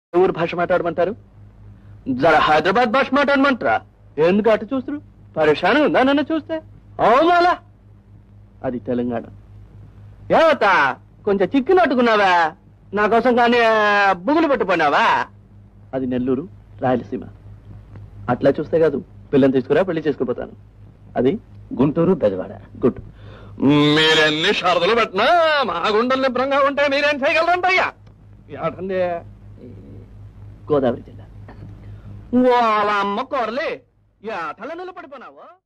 ఊరు భాష మాట్లాడమంటారు జర హైదరాబాద్ భాష మాట్లాడమంటారా ఎందుకు అటు చూస్తారు పరేషాన్ ఉందా నన్ను చూస్తే అవునాలా అది తెలంగాణ ఏవత కొంచెం చిక్కినట్టుకున్నావా నా కోసం కానీ బుగులు పట్టుకున్నావా అది నెల్లూరు రాయలసీమ అట్లా చూస్తే కాదు పిల్లని తీసుకురా పెళ్లి చేసుకుపోతాను అది గుంటూరు బెజవాడ గుడ్ మీరెన్ని షరతులు పెట్టినా మా గుండెలు నిబ్రంగా ఉంటే మీరేం చేయగలరంటయ్యా ఏటండి గోదావరి జిల్లా వాళ్ళ అమ్మ కోరలే ఏటల నిలబడిపోయినావు